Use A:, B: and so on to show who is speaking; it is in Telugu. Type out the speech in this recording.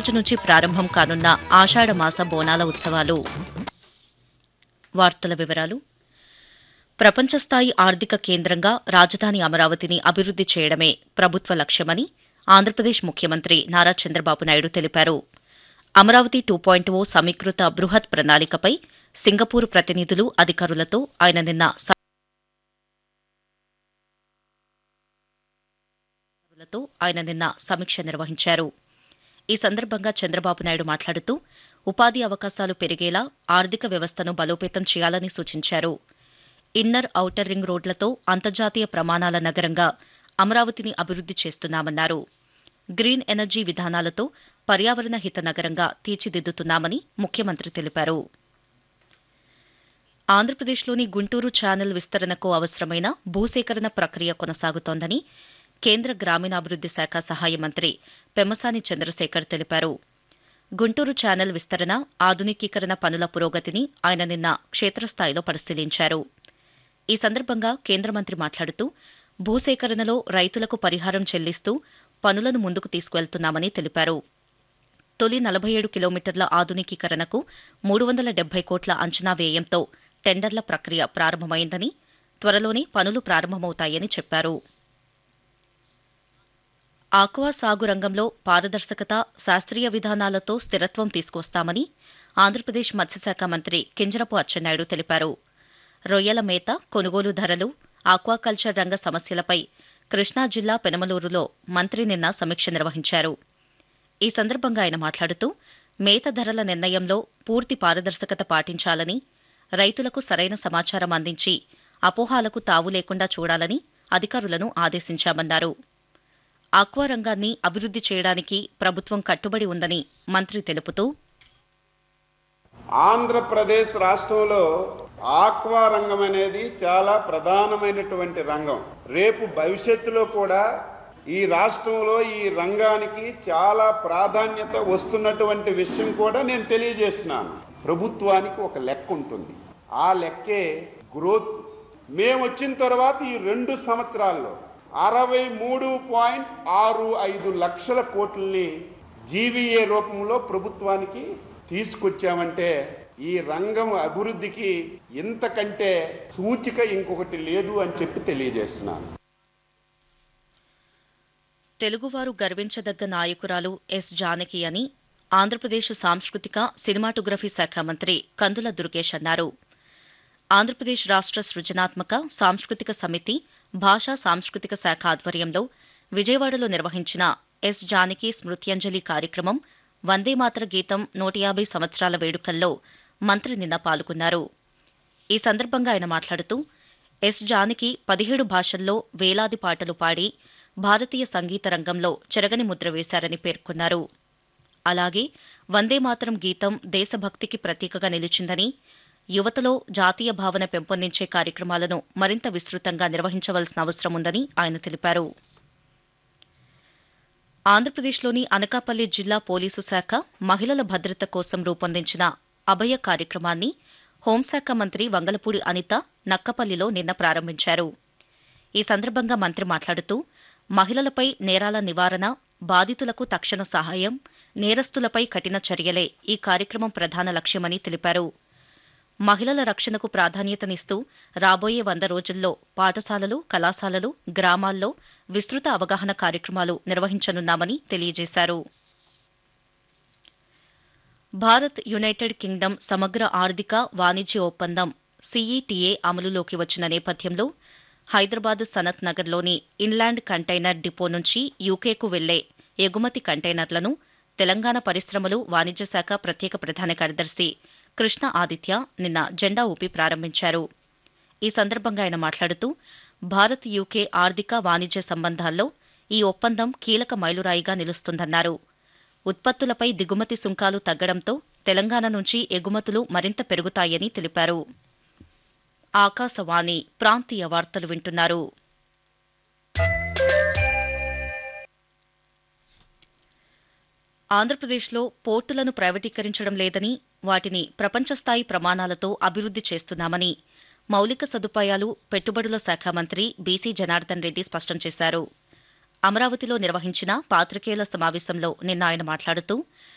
A: రోజు నుంచి ప్రారంభం కానున్న ఆషాఢమాస బోనాల ఉత్సవాలు వార్తల వివరాలు ప్రపంచ స్థాయి ఆర్థిక కేంద్రంగా రాజధాని అమరావతిని అభివృద్ది చేయడమే ప్రభుత్వ లక్ష్యమని ఆంధ్రప్రదేశ్ ముఖ్యమంత్రి నారా చంద్రబాబు నాయుడు తెలిపారు అమరావతి టూ పాయింట్ ఓ సమీకృత బృహత్ ప్రణాళికపై సింగపూర్ ప్రతినిధులు అధికారులతో ఆయన నిన్న స- అధికారులతో ఆయన నిన్న సమీక్ష నిర్వహించారు ఈ సందర్భంగా చంద్రబాబు నాయుడు మాట్లాడుతూ ఉపాధి అవకాశాలు పెరిగేలా ఆర్థిక వ్యవస్థను బలోపేతం చేయాలని సూచించారు ఇన్నర్ ఔటర్ రింగ్ రోడ్లతో అంతర్జాతీయ ప్రమాణాల నగరంగా అమరావతిని అభివృద్ది చేస్తున్నామన్నారు గ్రీన్ ఎనర్జీ విధానాలతో పర్యావరణ హిత నగరంగా తీర్చిదిద్దుతున్నామని ముఖ్యమంత్రి తెలిపారు ఆంధ్రప్రదేశ్లోని గుంటూరు ఛానల్ విస్తరణకు అవసరమైన భూసేకరణ ప్రక్రియ కొనసాగుతోందని కేంద్ర గ్రామీణాభివృద్ది శాఖ సహాయ మంత్రి పెమ్మసాని చంద్రశేఖర్ తెలిపారు గుంటూరు ఛానల్ విస్తరణ ఆధునికీకరణ పనుల పురోగతిని ఆయన నిన్న క్షేత్రస్థాయిలో పరిశీలించారు ఈ సందర్భంగా కేంద్ర మంత్రి మాట్లాడుతూ భూసేకరణలో రైతులకు పరిహారం చెల్లిస్తూ పనులను ముందుకు తీసుకువెళ్తున్నామని తెలిపారు తొలి నలభై ఏడు కిలోమీటర్ల ఆధునికీకరణకు మూడు వందల డెబ్బై కోట్ల అంచనా వ్యయంతో టెండర్ల ప్రక్రియ ప్రారంభమైందని త్వరలోనే పనులు ప్రారంభమవుతాయని చెప్పారు ఆక్వా సాగు రంగంలో పారదర్శకత శాస్త్రీయ విధానాలతో స్థిరత్వం తీసుకొస్తామని ఆంధ్రప్రదేశ్ మత్స్యశాఖ మంత్రి కింజరపు అచ్చెన్నాయుడు తెలిపారు రొయ్యల మేత కొనుగోలు ధరలు ఆక్వాకల్చర్ రంగ సమస్యలపై కృష్ణా జిల్లా పెనమలూరులో మంత్రి నిన్న సమీక్ష నిర్వహించారు ఈ సందర్భంగా ఆయన మాట్లాడుతూ మేత ధరల నిర్ణయంలో పూర్తి పారదర్శకత పాటించాలని రైతులకు సరైన సమాచారం అందించి అపోహాలకు తావు లేకుండా చూడాలని అధికారులను ఆదేశించామన్నారు ఆక్వా రంగాన్ని అభివృద్ది చేయడానికి ప్రభుత్వం కట్టుబడి ఉందని మంత్రి తెలుపుతూ
B: ఆంధ్రప్రదేశ్ రాష్ట్రంలో ఆక్వా రంగం అనేది చాలా ప్రధానమైనటువంటి రంగం రేపు భవిష్యత్తులో కూడా ఈ రాష్ట్రంలో ఈ రంగానికి చాలా ప్రాధాన్యత వస్తున్నటువంటి విషయం కూడా నేను తెలియజేస్తున్నాను ప్రభుత్వానికి ఒక లెక్క ఉంటుంది ఆ లెక్కే గ్రోత్ మేము వచ్చిన తర్వాత ఈ రెండు సంవత్సరాల్లో అరవై మూడు పాయింట్ ఆరు ఐదు లక్షల కోట్లని జీవీఏ రూపంలో ప్రభుత్వానికి తీసుకొచ్చామంటే ఈ రంగం అభివృద్ధికి ఇంతకంటే సూచిక ఇంకొకటి లేదు అని చెప్పి తెలియజేస్తున్నాను
A: తెలుగువారు గర్వించదగ్గ నాయకురాలు ఎస్ జానకి అని ఆంధ్రప్రదేశ్ సాంస్కృతిక సినిమాటోగ్రఫీ శాఖ మంత్రి కందుల దుర్గేష్ అన్నారు ఆంధ్రప్రదేశ్ రాష్ట్ర సృజనాత్మక సాంస్కృతిక సమితి భాషా సాంస్కృతిక శాఖ ఆధ్వర్యంలో విజయవాడలో నిర్వహించిన ఎస్ జానకి స్మృత్యంజలి కార్యక్రమం వందే మాతర గీతం నూట యాభై సంవత్సరాల వేడుకల్లో మంత్రి నిన్న పాల్గొన్నారు ఈ సందర్భంగా ఆయన మాట్లాడుతూ ఎస్ జానకి పదిహేడు భాషల్లో వేలాది పాటలు పాడి భారతీయ సంగీత రంగంలో చెరగని ముద్ర వేశారని పేర్కొన్నారు అలాగే వందే మాతరం గీతం దేశభక్తికి ప్రతీకగా నిలిచిందని యువతలో జాతీయ భావన పెంపొందించే కార్యక్రమాలను మరింత విస్తృతంగా నిర్వహించవలసిన అవసరం ఉందని ఆయన తెలిపారు ఆంధ్రప్రదేశ్లోని అనకాపల్లి జిల్లా పోలీసు శాఖ మహిళల భద్రత కోసం రూపొందించిన అభయ కార్యక్రమాన్ని హోంశాఖ మంత్రి వంగలపూడి అనిత నక్కపల్లిలో నిన్న ప్రారంభించారు ఈ సందర్భంగా మంత్రి మాట్లాడుతూ మహిళలపై నేరాల నివారణ బాధితులకు తక్షణ సహాయం నేరస్తులపై కఠిన చర్యలే ఈ కార్యక్రమం ప్రధాన లక్ష్యమని తెలిపారు మహిళల రక్షణకు ప్రాధాన్యతనిస్తూ రాబోయే వంద రోజుల్లో పాఠశాలలు కళాశాలలు గ్రామాల్లో విస్తృత అవగాహన కార్యక్రమాలు నిర్వహించనున్నామని తెలియజేశారు భారత్ యునైటెడ్ కింగ్డమ్ సమగ్ర ఆర్థిక వాణిజ్య ఒప్పందం సీఈటీఏ అమలులోకి వచ్చిన నేపథ్యంలో హైదరాబాద్ సనత్ నగర్లోని ఇన్లాండ్ కంటైనర్ డిపో నుంచి యూకేకు వెళ్లే ఎగుమతి కంటైనర్లను తెలంగాణ పరిశ్రమలు వాణిజ్య శాఖ ప్రత్యేక ప్రధాన కార్యదర్శి కృష్ణ ఆదిత్య నిన్న జెండా ఊపి ప్రారంభించారు ఈ సందర్భంగా ఆయన మాట్లాడుతూ భారత్ యూకే ఆర్థిక వాణిజ్య సంబంధాల్లో ఈ ఒప్పందం కీలక మైలురాయిగా నిలుస్తుందన్నారు ఉత్పత్తులపై దిగుమతి సుంకాలు తగ్గడంతో తెలంగాణ నుంచి ఎగుమతులు మరింత పెరుగుతాయని తెలిపారు ఆకాశవాణి ప్రాంతీయ వార్తలు వింటున్నారు ఆంధ్రప్రదేశ్లో పోర్టులను ప్రైవేటీకరించడం లేదని వాటిని ప్రపంచస్థాయి ప్రమాణాలతో అభివృద్ది చేస్తున్నామని మౌలిక సదుపాయాలు పెట్టుబడుల శాఖ మంత్రి బీసీ జనార్దన్ రెడ్డి స్పష్టం చేశారు అమరావతిలో నిర్వహించిన పాత్రికేయుల సమావేశంలో నిన్న ఆయన మాట్లాడుతూ